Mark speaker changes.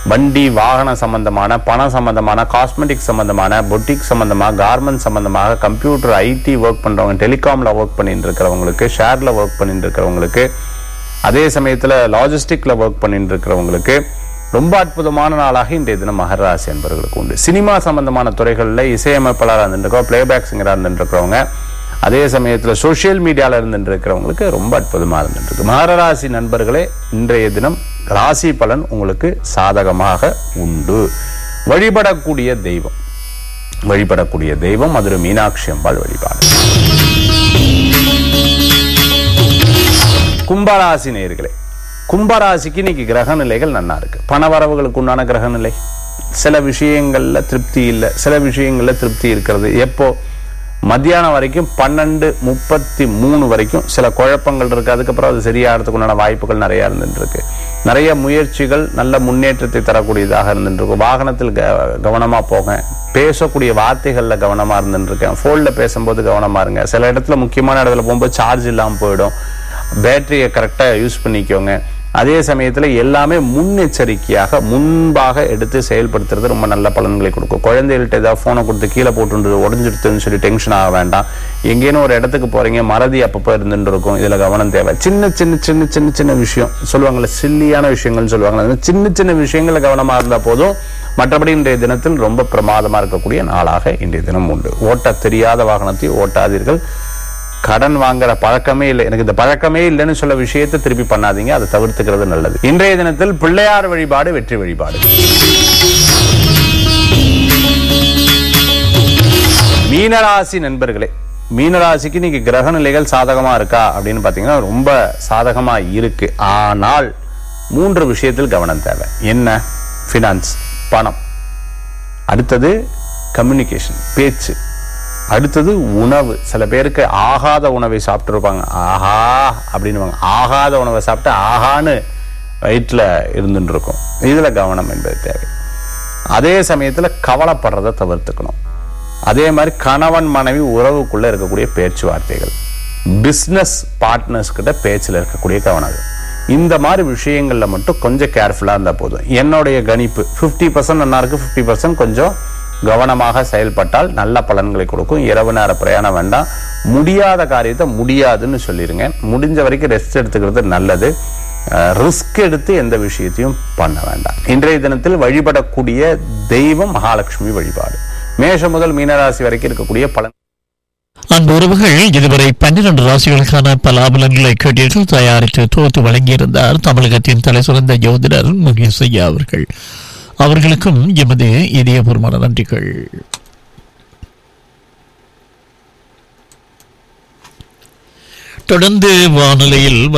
Speaker 1: வண்டி வாகன சம்பந்தமான பணம் சம்பந்தமான காஸ்மெட்டிக் சம்பந்தமான பொட்டிக் சம்பந்தமாக கார்மெண்ட் சம்பந்தமாக கம்ப்யூட்டர் ஐடி ஒர்க் பண்றவங்க டெலிகாம்ல ஒர்க் பண்ணிட்டு இருக்கிறவங்களுக்கு ஷேர்ல ஒர்க் பண்ணிட்டு இருக்கிறவங்களுக்கு அதே சமயத்துல லாஜிஸ்டிக்ல ஒர்க் பண்ணிட்டு இருக்கிறவங்களுக்கு ரொம்ப அற்புதமான நாளாக இன்றைய தினம் மகர ராசி என்பவர்களுக்கு உண்டு சினிமா சம்பந்தமான துறைகளில் இசையமைப்பாளராக இருந்துருக்கோம் பிளேபேக் சிங்கராக இருந்துருக்கிறவங்க அதே சமயத்துல சோஷியல் மீடியால இருந்துட்டு இருக்கிறவங்களுக்கு ரொம்ப அற்புதமா இருந்துட்டு இருக்கு மகர ராசி நண்பர்களே இன்றைய தினம் ராசி பலன் உங்களுக்கு சாதகமாக உண்டு வழிபடக்கூடிய தெய்வம் வழிபடக்கூடிய தெய்வம் மதுரை மீனாட்சி அம்பாள் வழிபாடு கும்பராசி நேர்களே கும்பராசிக்கு இன்னைக்கு கிரக நிலைகள் நல்லா இருக்கு பணவரவுகளுக்கு உண்டான கிரக நிலை சில விஷயங்கள்ல திருப்தி இல்லை சில விஷயங்கள்ல திருப்தி இருக்கிறது எப்போ மத்தியானம் வரைக்கும் பன்னெண்டு முப்பத்தி மூணு வரைக்கும் சில குழப்பங்கள் இருக்கு அதுக்கப்புறம் அது சரியாகிறதுக்கு உண்டான வாய்ப்புகள் நிறைய இருந்துட்டு இருக்கு நிறைய முயற்சிகள் நல்ல முன்னேற்றத்தை தரக்கூடியதாக இருந்துட்டு இருக்கும் வாகனத்தில் க- கவனமா போங்க பேசக்கூடிய வார்த்தைகள்ல கவனமா இருந்துட்டு இருக்கேன் போன்ல பேசும்போது கவனமா இருங்க சில இடத்துல முக்கியமான இடத்துல போகும்போது சார்ஜ் இல்லாம போயிடும் பேட்டரியை கரெக்டாக யூஸ் பண்ணிக்கோங்க அதே சமயத்தில் எல்லாமே முன்னெச்சரிக்கையாக முன்பாக எடுத்து செயல்படுத்துறது ரொம்ப நல்ல பலன்களை கொடுக்கும் குழந்தைகள்ட்ட ஏதாவது ஃபோனை கொடுத்து கீழே போட்டு உடஞ்சிடுதுன்னு சொல்லி டென்ஷன் ஆக வேண்டாம் எங்கேனும் ஒரு இடத்துக்கு போறீங்க மறதி அப்பப்போ இருந்துட்டு இருக்கும் இதில் கவனம் தேவை சின்ன சின்ன சின்ன சின்ன சின்ன விஷயம் சொல்லுவாங்கல்ல சில்லியான விஷயங்கள்னு சொல்லுவாங்கல்ல அந்த சின்ன சின்ன விஷயங்கள் கவனமாக இருந்தால் போதும் மற்றபடி இன்றைய தினத்தில் ரொம்ப பிரமாதமாக இருக்கக்கூடிய நாளாக இன்றைய தினம் உண்டு ஓட்ட தெரியாத வாகனத்தை ஓட்டாதீர்கள் கடன் வாங்குற பழக்கமே இல்லை எனக்கு இந்த பழக்கமே இல்லைன்னு சொல்ல விஷயத்தை திருப்பி பண்ணாதீங்க அதை தவிர்த்துக்கிறது நல்லது இன்றைய தினத்தில் பிள்ளையார் வழிபாடு வெற்றி வழிபாடு மீனராசி நண்பர்களே மீனராசிக்கு இன்னைக்கு கிரக நிலைகள் சாதகமா இருக்கா அப்படின்னு பாத்தீங்கன்னா ரொம்ப சாதகமா இருக்கு ஆனால் மூன்று விஷயத்தில் கவனம் தேவை என்ன ஃபினான்ஸ் பணம் அடுத்தது கம்யூனிகேஷன் பேச்சு அடுத்தது உணவு சில பேருக்கு ஆகாத உணவை சாப்பிட்டுருப்பாங்க ஆஹா அப்படின்னு ஆகாத உணவை சாப்பிட்டு ஆகான்னு வயிற்றில் இருந்துட்டு இருக்கும் இதில் கவனம் என்பது தேவை அதே சமயத்தில் கவலைப்படுறதை தவிர்த்துக்கணும் அதே மாதிரி கணவன் மனைவி உறவுக்குள்ள இருக்கக்கூடிய பேச்சுவார்த்தைகள் பிஸ்னஸ் பார்ட்னர்ஸ் கிட்ட பேச்சில் இருக்கக்கூடிய கவனம் இந்த மாதிரி விஷயங்கள்ல மட்டும் கொஞ்சம் கேர்ஃபுல்லா இருந்தா போதும் என்னுடைய கணிப்பு 50% பர்சன்ட் நல்லா இருக்கு ஃபிஃப்டி பர்சன்ட் கொஞ்சம் கவனமாக செயல்பட்டால் நல்ல பலன்களை கொடுக்கும் இரவு நேர பிரயாணம் வேண்டாம் முடியாத காரியத்தை முடியாதுன்னு சொல்லிருங்க முடிஞ்ச வரைக்கும் ரெஸ்ட் எடுத்துக்கிறது நல்லது ரிஸ்க் எடுத்து எந்த விஷயத்தையும் பண்ண வேண்டாம் இன்றைய தினத்தில் வழிபடக்கூடிய தெய்வம் மகாலட்சுமி வழிபாடு மேஷம் முதல் மீனராசி வரைக்கும் இருக்கக்கூடிய பலன்
Speaker 2: அன்பு உறவுகள் இதுவரை பன்னிரண்டு ராசிகளுக்கான பலாபலன்களை கேட்டீர்கள் தயாரித்து தொகுத்து வழங்கியிருந்தார் தமிழகத்தின் தலை சிறந்த ஜோதிடர் முகேஷ் ஐயா அவர்கள் அவர்களுக்கும் எமது இதயபூர்வமான நன்றிகள் தொடர்ந்து வானொலியில்